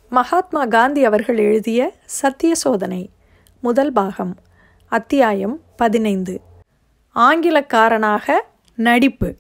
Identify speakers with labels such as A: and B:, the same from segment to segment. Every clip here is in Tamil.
A: மகாத்மா காந்தி அவர்கள் எழுதிய சத்திய சோதனை முதல் பாகம் அத்தியாயம் பதினைந்து ஆங்கிலக்காரனாக நடிப்பு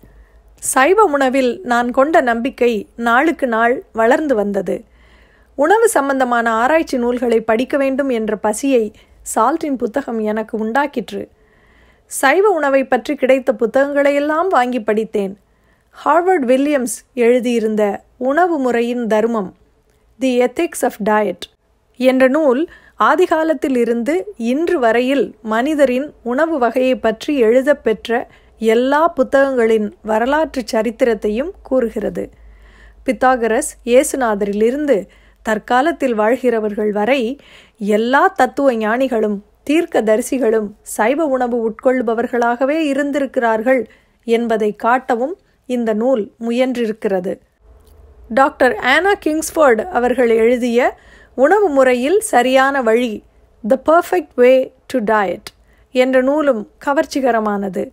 A: சைவ உணவில் நான் கொண்ட நம்பிக்கை நாளுக்கு நாள் வளர்ந்து வந்தது உணவு சம்பந்தமான ஆராய்ச்சி நூல்களை படிக்க வேண்டும் என்ற பசியை சால்ட்டின் புத்தகம் எனக்கு உண்டாக்கிற்று சைவ உணவை பற்றி கிடைத்த புத்தகங்களையெல்லாம் வாங்கி படித்தேன் ஹார்வர்ட் வில்லியம்ஸ் எழுதியிருந்த உணவு முறையின் தர்மம் தி எத்திக்ஸ் ஆஃப் டயட் என்ற நூல் ஆதிகாலத்தில் இருந்து இன்று வரையில் மனிதரின் உணவு வகையை பற்றி எழுதப்பெற்ற எல்லா புத்தகங்களின் வரலாற்று சரித்திரத்தையும் கூறுகிறது பித்தாகரஸ் இயேசுநாதரிலிருந்து தற்காலத்தில் வாழ்கிறவர்கள் வரை எல்லா தத்துவ ஞானிகளும் தீர்க்க தரிசிகளும் சைவ உணவு உட்கொள்பவர்களாகவே இருந்திருக்கிறார்கள் என்பதை காட்டவும் இந்த நூல் முயன்றிருக்கிறது டாக்டர் ஆனா கிங்ஸ்ஃபோர்டு அவர்கள் எழுதிய உணவு முறையில் சரியான வழி the perfect way to diet என்ற நூலும் கவர்ச்சிகரமானது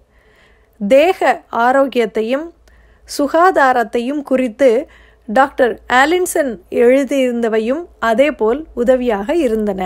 A: தேக ஆரோக்கியத்தையும் சுகாதாரத்தையும் குறித்து டாக்டர் ஆலின்சன் எழுதியிருந்தவையும் அதேபோல் உதவியாக இருந்தன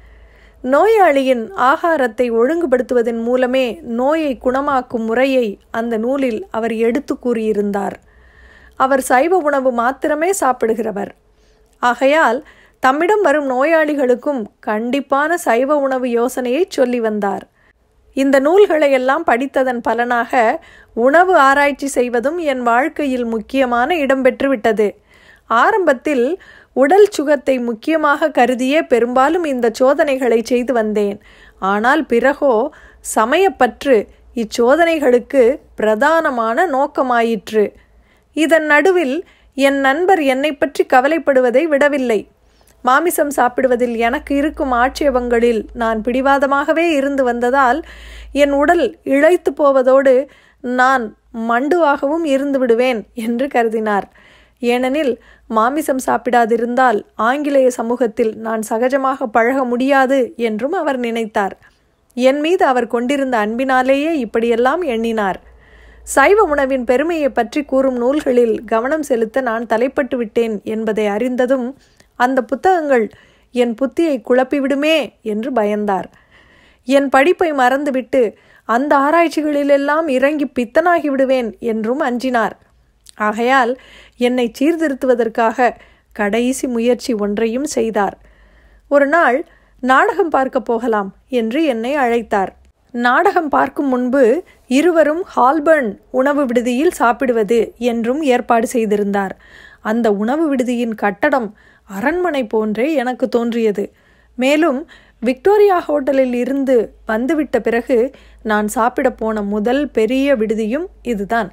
A: நோயாளியின் ஆகாரத்தை ஒழுங்குபடுத்துவதன் மூலமே நோயை குணமாக்கும் முறையை அந்த நூலில் அவர் எடுத்து கூறியிருந்தார் அவர் சைவ உணவு மாத்திரமே சாப்பிடுகிறவர் ஆகையால் தம்மிடம் வரும் நோயாளிகளுக்கும் கண்டிப்பான சைவ உணவு யோசனையை சொல்லி வந்தார் இந்த நூல்களை எல்லாம் படித்ததன் பலனாக உணவு ஆராய்ச்சி செய்வதும் என் வாழ்க்கையில் முக்கியமான இடம் பெற்றுவிட்டது ஆரம்பத்தில் உடல் சுகத்தை முக்கியமாக கருதியே பெரும்பாலும் இந்த சோதனைகளை செய்து வந்தேன் ஆனால் பிறகோ சமயப்பற்று இச்சோதனைகளுக்கு பிரதானமான நோக்கமாயிற்று இதன் நடுவில் என் நண்பர் என்னை பற்றி கவலைப்படுவதை விடவில்லை மாமிசம் சாப்பிடுவதில் எனக்கு இருக்கும் ஆட்சேபங்களில் நான் பிடிவாதமாகவே இருந்து வந்ததால் என் உடல் இழைத்து போவதோடு நான் மண்டுவாகவும் இருந்து விடுவேன் என்று கருதினார் ஏனெனில் மாமிசம் சாப்பிடாதிருந்தால் ஆங்கிலேய சமூகத்தில் நான் சகஜமாக பழக முடியாது என்றும் அவர் நினைத்தார் என் மீது அவர் கொண்டிருந்த அன்பினாலேயே இப்படியெல்லாம் எண்ணினார் சைவ உணவின் பெருமையை பற்றி கூறும் நூல்களில் கவனம் செலுத்த நான் தலைப்பட்டு விட்டேன் என்பதை அறிந்ததும் அந்த புத்தகங்கள் என் புத்தியை குழப்பிவிடுமே என்று பயந்தார் என் படிப்பை மறந்துவிட்டு அந்த ஆராய்ச்சிகளிலெல்லாம் இறங்கி பித்தனாகி விடுவேன் என்றும் அஞ்சினார் ஆகையால் என்னை சீர்திருத்துவதற்காக கடைசி முயற்சி ஒன்றையும் செய்தார் ஒரு நாள் நாடகம் பார்க்க போகலாம் என்று என்னை அழைத்தார் நாடகம் பார்க்கும் முன்பு இருவரும் ஹால்பர்ன் உணவு விடுதியில் சாப்பிடுவது என்றும் ஏற்பாடு செய்திருந்தார் அந்த உணவு விடுதியின் கட்டடம் அரண்மனை போன்றே எனக்கு தோன்றியது மேலும் விக்டோரியா ஹோட்டலில் இருந்து வந்துவிட்ட பிறகு நான் சாப்பிட போன முதல் பெரிய விடுதியும் இதுதான்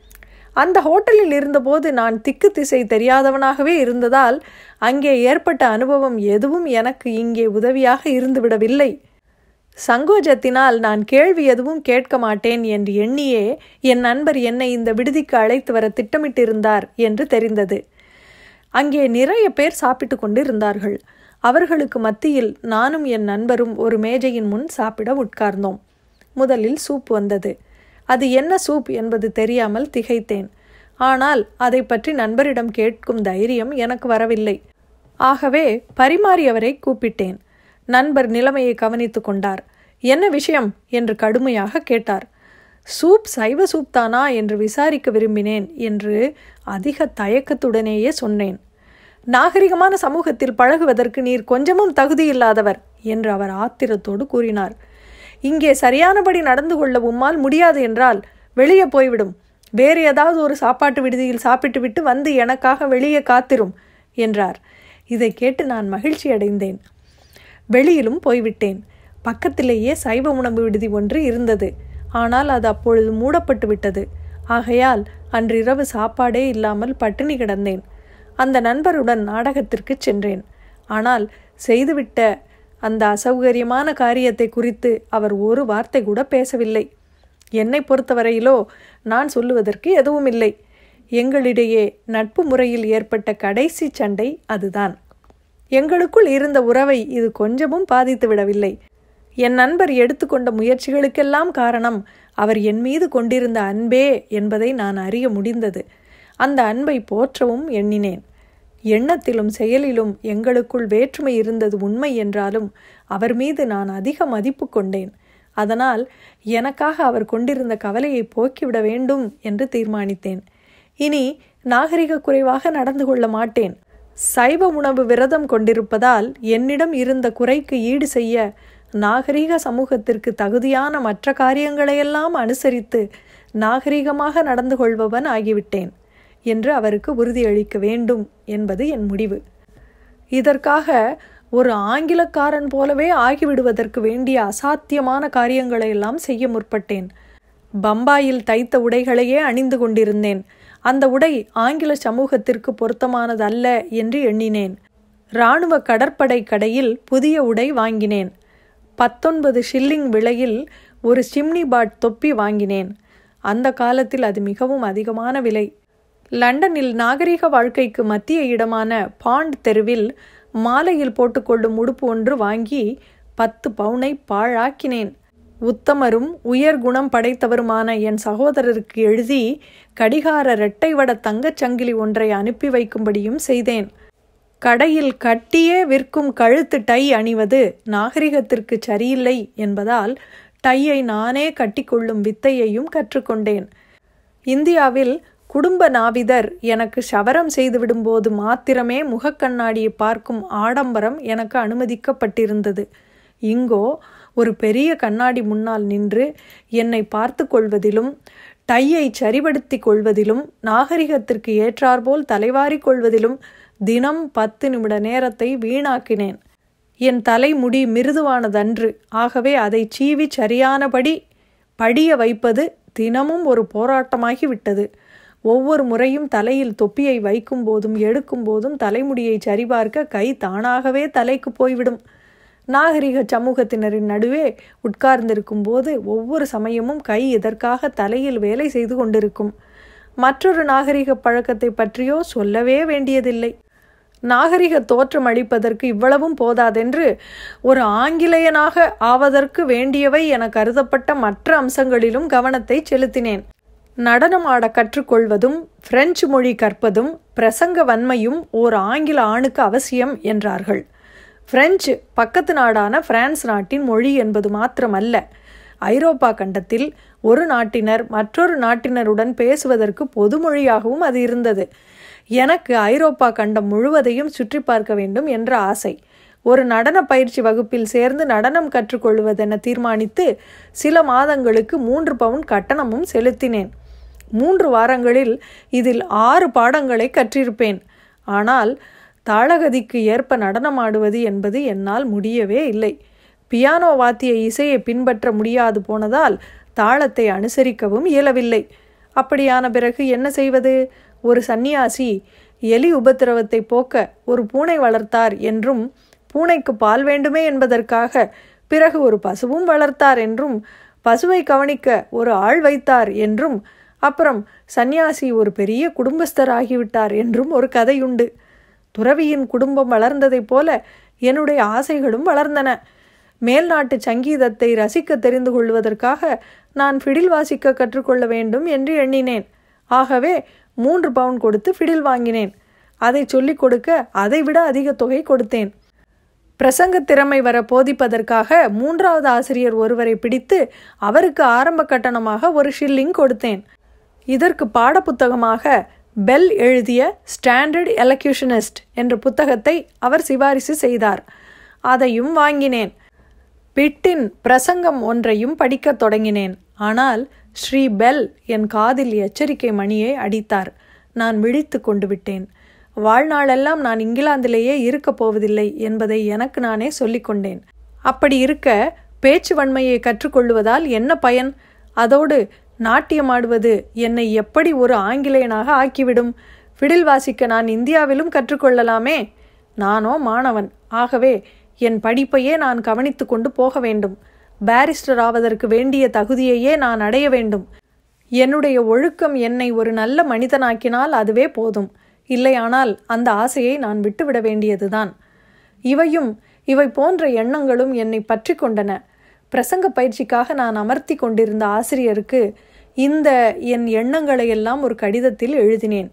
A: அந்த ஹோட்டலில் இருந்தபோது நான் திக்கு திசை தெரியாதவனாகவே இருந்ததால் அங்கே ஏற்பட்ட அனுபவம் எதுவும் எனக்கு இங்கே உதவியாக இருந்துவிடவில்லை சங்கோஜத்தினால் நான் கேள்வி எதுவும் கேட்க மாட்டேன் என்று எண்ணியே என் நண்பர் என்னை இந்த விடுதிக்கு அழைத்து வர திட்டமிட்டிருந்தார் என்று தெரிந்தது அங்கே நிறைய பேர் சாப்பிட்டு கொண்டு இருந்தார்கள் அவர்களுக்கு மத்தியில் நானும் என் நண்பரும் ஒரு மேஜையின் முன் சாப்பிட உட்கார்ந்தோம் முதலில் சூப் வந்தது அது என்ன சூப் என்பது தெரியாமல் திகைத்தேன் ஆனால் அதை பற்றி நண்பரிடம் கேட்கும் தைரியம் எனக்கு வரவில்லை ஆகவே பரிமாறியவரை கூப்பிட்டேன் நண்பர் நிலைமையை கவனித்து கொண்டார் என்ன விஷயம் என்று கடுமையாக கேட்டார் சூப் சைவ சூப் தானா என்று விசாரிக்க விரும்பினேன் என்று அதிக தயக்கத்துடனேயே சொன்னேன் நாகரிகமான சமூகத்தில் பழகுவதற்கு நீர் கொஞ்சமும் தகுதியில்லாதவர் என்று அவர் ஆத்திரத்தோடு கூறினார் இங்கே சரியானபடி நடந்து கொள்ள உம்மால் முடியாது என்றால் வெளியே போய்விடும் வேறு ஏதாவது ஒரு சாப்பாட்டு விடுதியில் சாப்பிட்டு விட்டு வந்து எனக்காக வெளியே காத்திரும் என்றார் இதை கேட்டு நான் மகிழ்ச்சி அடைந்தேன் வெளியிலும் போய்விட்டேன் பக்கத்திலேயே சைவ உணவு விடுதி ஒன்று இருந்தது ஆனால் அது அப்பொழுது மூடப்பட்டு விட்டது ஆகையால் அன்றிரவு சாப்பாடே இல்லாமல் பட்டினி கிடந்தேன் அந்த நண்பருடன் நாடகத்திற்கு சென்றேன் ஆனால் செய்துவிட்ட அந்த அசௌகரியமான காரியத்தை குறித்து அவர் ஒரு வார்த்தை கூட பேசவில்லை என்னை பொறுத்தவரையிலோ நான் சொல்லுவதற்கு எதுவும் இல்லை எங்களிடையே நட்பு முறையில் ஏற்பட்ட கடைசி சண்டை அதுதான் எங்களுக்குள் இருந்த உறவை இது கொஞ்சமும் பாதித்து விடவில்லை என் நண்பர் எடுத்துக்கொண்ட முயற்சிகளுக்கெல்லாம் காரணம் அவர் என் மீது கொண்டிருந்த அன்பே என்பதை நான் அறிய முடிந்தது அந்த அன்பை போற்றவும் எண்ணினேன் எண்ணத்திலும் செயலிலும் எங்களுக்குள் வேற்றுமை இருந்தது உண்மை என்றாலும் அவர் மீது நான் அதிக மதிப்பு கொண்டேன் அதனால் எனக்காக அவர் கொண்டிருந்த கவலையை போக்கிவிட வேண்டும் என்று தீர்மானித்தேன் இனி நாகரிக குறைவாக நடந்து கொள்ள மாட்டேன் சைவ உணவு விரதம் கொண்டிருப்பதால் என்னிடம் இருந்த குறைக்கு ஈடு செய்ய நாகரிக சமூகத்திற்கு தகுதியான மற்ற காரியங்களையெல்லாம் அனுசரித்து நாகரிகமாக நடந்து கொள்பவன் ஆகிவிட்டேன் என்று அவருக்கு உறுதியளிக்க வேண்டும் என்பது என் முடிவு இதற்காக ஒரு ஆங்கிலக்காரன் போலவே ஆகிவிடுவதற்கு வேண்டிய அசாத்தியமான காரியங்களை எல்லாம் செய்ய முற்பட்டேன் பம்பாயில் தைத்த உடைகளையே அணிந்து கொண்டிருந்தேன் அந்த உடை ஆங்கில சமூகத்திற்கு பொருத்தமானதல்ல என்று எண்ணினேன் இராணுவ கடற்படை கடையில் புதிய உடை வாங்கினேன் பத்தொன்பது ஷில்லிங் விலையில் ஒரு சிம்னி பாட் தொப்பி வாங்கினேன் அந்த காலத்தில் அது மிகவும் அதிகமான விலை லண்டனில் நாகரிக வாழ்க்கைக்கு மத்திய இடமான பாண்ட் தெருவில் மாலையில் போட்டுக்கொள்ளும் உடுப்பு ஒன்று வாங்கி பத்து பவுனை பாழாக்கினேன் உத்தமரும் உயர் குணம் படைத்தவருமான என் சகோதரருக்கு எழுதி கடிகார இரட்டை வட தங்கச் சங்கிலி ஒன்றை அனுப்பி வைக்கும்படியும் செய்தேன் கடையில் கட்டியே விற்கும் கழுத்து டை அணிவது நாகரிகத்திற்கு சரியில்லை என்பதால் டையை நானே கட்டிக்கொள்ளும் வித்தையையும் கற்றுக்கொண்டேன் இந்தியாவில் குடும்ப நாவிதர் எனக்கு சவரம் செய்துவிடும்போது மாத்திரமே முகக்கண்ணாடியை பார்க்கும் ஆடம்பரம் எனக்கு அனுமதிக்கப்பட்டிருந்தது இங்கோ ஒரு பெரிய கண்ணாடி முன்னால் நின்று என்னை பார்த்து கொள்வதிலும் டையை சரிபடுத்தி கொள்வதிலும் நாகரிகத்திற்கு ஏற்றாற்போல் தலைவாரி கொள்வதிலும் தினம் பத்து நிமிட நேரத்தை வீணாக்கினேன் என் தலைமுடி மிருதுவானதன்று ஆகவே அதை சீவி சரியானபடி படிய வைப்பது தினமும் ஒரு போராட்டமாகி விட்டது ஒவ்வொரு முறையும் தலையில் தொப்பியை வைக்கும் போதும் எடுக்கும் போதும் தலைமுடியை சரிபார்க்க கை தானாகவே தலைக்கு போய்விடும் நாகரிக சமூகத்தினரின் நடுவே உட்கார்ந்திருக்கும் போது ஒவ்வொரு சமயமும் கை இதற்காக தலையில் வேலை செய்து கொண்டிருக்கும் மற்றொரு நாகரிக பழக்கத்தை பற்றியோ சொல்லவே வேண்டியதில்லை நாகரிக தோற்றம் அளிப்பதற்கு இவ்வளவும் போதாதென்று ஒரு ஆங்கிலேயனாக ஆவதற்கு வேண்டியவை என கருதப்பட்ட மற்ற அம்சங்களிலும் கவனத்தை செலுத்தினேன் நடனமாட கற்றுக்கொள்வதும் பிரெஞ்சு மொழி கற்பதும் பிரசங்க வன்மையும் ஓர் ஆங்கில ஆணுக்கு அவசியம் என்றார்கள் பிரெஞ்சு பக்கத்து நாடான பிரான்ஸ் நாட்டின் மொழி என்பது மாத்திரமல்ல ஐரோப்பா கண்டத்தில் ஒரு நாட்டினர் மற்றொரு நாட்டினருடன் பேசுவதற்கு பொது மொழியாகவும் அது இருந்தது எனக்கு ஐரோப்பா கண்டம் முழுவதையும் சுற்றி பார்க்க வேண்டும் என்ற ஆசை ஒரு நடன பயிற்சி வகுப்பில் சேர்ந்து நடனம் கற்றுக்கொள்வதென தீர்மானித்து சில மாதங்களுக்கு மூன்று பவுன் கட்டணமும் செலுத்தினேன் மூன்று வாரங்களில் இதில் ஆறு பாடங்களை கற்றிருப்பேன் ஆனால் தாளகதிக்கு ஏற்ப நடனமாடுவது என்பது என்னால் முடியவே இல்லை பியானோ வாத்திய இசையை பின்பற்ற முடியாது போனதால் தாளத்தை அனுசரிக்கவும் இயலவில்லை அப்படியான பிறகு என்ன செய்வது ஒரு சந்நியாசி எலி உபத்திரவத்தை போக்க ஒரு பூனை வளர்த்தார் என்றும் பூனைக்கு பால் வேண்டுமே என்பதற்காக பிறகு ஒரு பசுவும் வளர்த்தார் என்றும் பசுவை கவனிக்க ஒரு ஆள் வைத்தார் என்றும் அப்புறம் சந்நியாசி ஒரு பெரிய குடும்பஸ்தர் ஆகிவிட்டார் என்றும் ஒரு கதையுண்டு துறவியின் குடும்பம் வளர்ந்ததைப் போல என்னுடைய ஆசைகளும் வளர்ந்தன மேல்நாட்டு சங்கீதத்தை ரசிக்க தெரிந்து கொள்வதற்காக நான் ஃபிடில் வாசிக்க கற்றுக்கொள்ள வேண்டும் என்று எண்ணினேன் ஆகவே மூன்று பவுன் கொடுத்து ஃபிடில் வாங்கினேன் அதை சொல்லிக் கொடுக்க அதைவிட அதிக தொகை கொடுத்தேன் பிரசங்க திறமை வர போதிப்பதற்காக மூன்றாவது ஆசிரியர் ஒருவரை பிடித்து அவருக்கு ஆரம்ப கட்டணமாக ஒரு ஷில்லிங் கொடுத்தேன் இதற்கு பாடப்புத்தகமாக பெல் எழுதிய ஸ்டாண்டர்ட் எலக்யூஷனிஸ்ட் என்ற புத்தகத்தை அவர் சிபாரிசு செய்தார் அதையும் வாங்கினேன் பிட்டின் பிரசங்கம் ஒன்றையும் படிக்கத் தொடங்கினேன் ஆனால் ஸ்ரீ பெல் என் காதில் எச்சரிக்கை மணியை அடித்தார் நான் விழித்து கொண்டு விட்டேன் வாழ்நாளெல்லாம் நான் இங்கிலாந்திலேயே இருக்கப் போவதில்லை என்பதை எனக்கு நானே சொல்லிக்கொண்டேன் அப்படி இருக்க பேச்சு வன்மையை கற்றுக்கொள்வதால் என்ன பயன் அதோடு நாட்டியமாடுவது என்னை எப்படி ஒரு ஆங்கிலேயனாக ஆக்கிவிடும் ஃபிடில் வாசிக்க நான் இந்தியாவிலும் கற்றுக்கொள்ளலாமே நானோ மாணவன் ஆகவே என் படிப்பையே நான் கவனித்து கொண்டு போக வேண்டும் பாரிஸ்டர் ஆவதற்கு வேண்டிய தகுதியையே நான் அடைய வேண்டும் என்னுடைய ஒழுக்கம் என்னை ஒரு நல்ல மனிதனாக்கினால் அதுவே போதும் இல்லையானால் அந்த ஆசையை நான் விட்டுவிட வேண்டியதுதான் இவையும் இவை போன்ற எண்ணங்களும் என்னை பற்றி கொண்டன பிரசங்க பயிற்சிக்காக நான் அமர்த்தி கொண்டிருந்த ஆசிரியருக்கு இந்த என் எண்ணங்களை எல்லாம் ஒரு கடிதத்தில் எழுதினேன்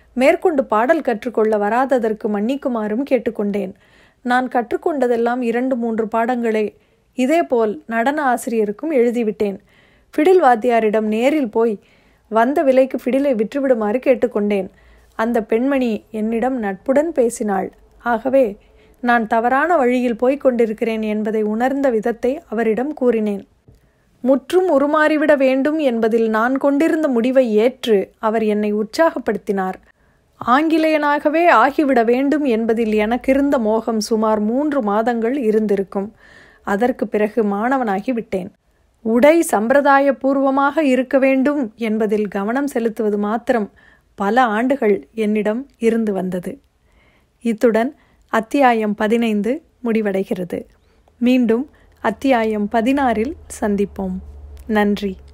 A: மேற்கொண்டு பாடல் கற்றுக்கொள்ள வராததற்கு மன்னிக்குமாறும் கேட்டுக்கொண்டேன் நான் கற்றுக்கொண்டதெல்லாம் இரண்டு மூன்று பாடங்களே இதேபோல் நடன ஆசிரியருக்கும் எழுதிவிட்டேன் ஃபிடில் வாத்தியாரிடம் நேரில் போய் வந்த விலைக்கு ஃபிடிலை விற்றுவிடுமாறு கேட்டுக்கொண்டேன் அந்த பெண்மணி என்னிடம் நட்புடன் பேசினாள் ஆகவே நான் தவறான வழியில் போய்க் கொண்டிருக்கிறேன் என்பதை உணர்ந்த விதத்தை அவரிடம் கூறினேன் முற்றும் உருமாறிவிட வேண்டும் என்பதில் நான் கொண்டிருந்த முடிவை ஏற்று அவர் என்னை உற்சாகப்படுத்தினார் ஆங்கிலேயனாகவே ஆகிவிட வேண்டும் என்பதில் எனக்கிருந்த மோகம் சுமார் மூன்று மாதங்கள் இருந்திருக்கும் அதற்கு பிறகு மாணவனாகி விட்டேன் உடை சம்பிரதாய பூர்வமாக இருக்க வேண்டும் என்பதில் கவனம் செலுத்துவது மாத்திரம் பல ஆண்டுகள் என்னிடம் இருந்து வந்தது இத்துடன் அத்தியாயம் பதினைந்து முடிவடைகிறது மீண்டும் அத்தியாயம் பதினாறில் சந்திப்போம் நன்றி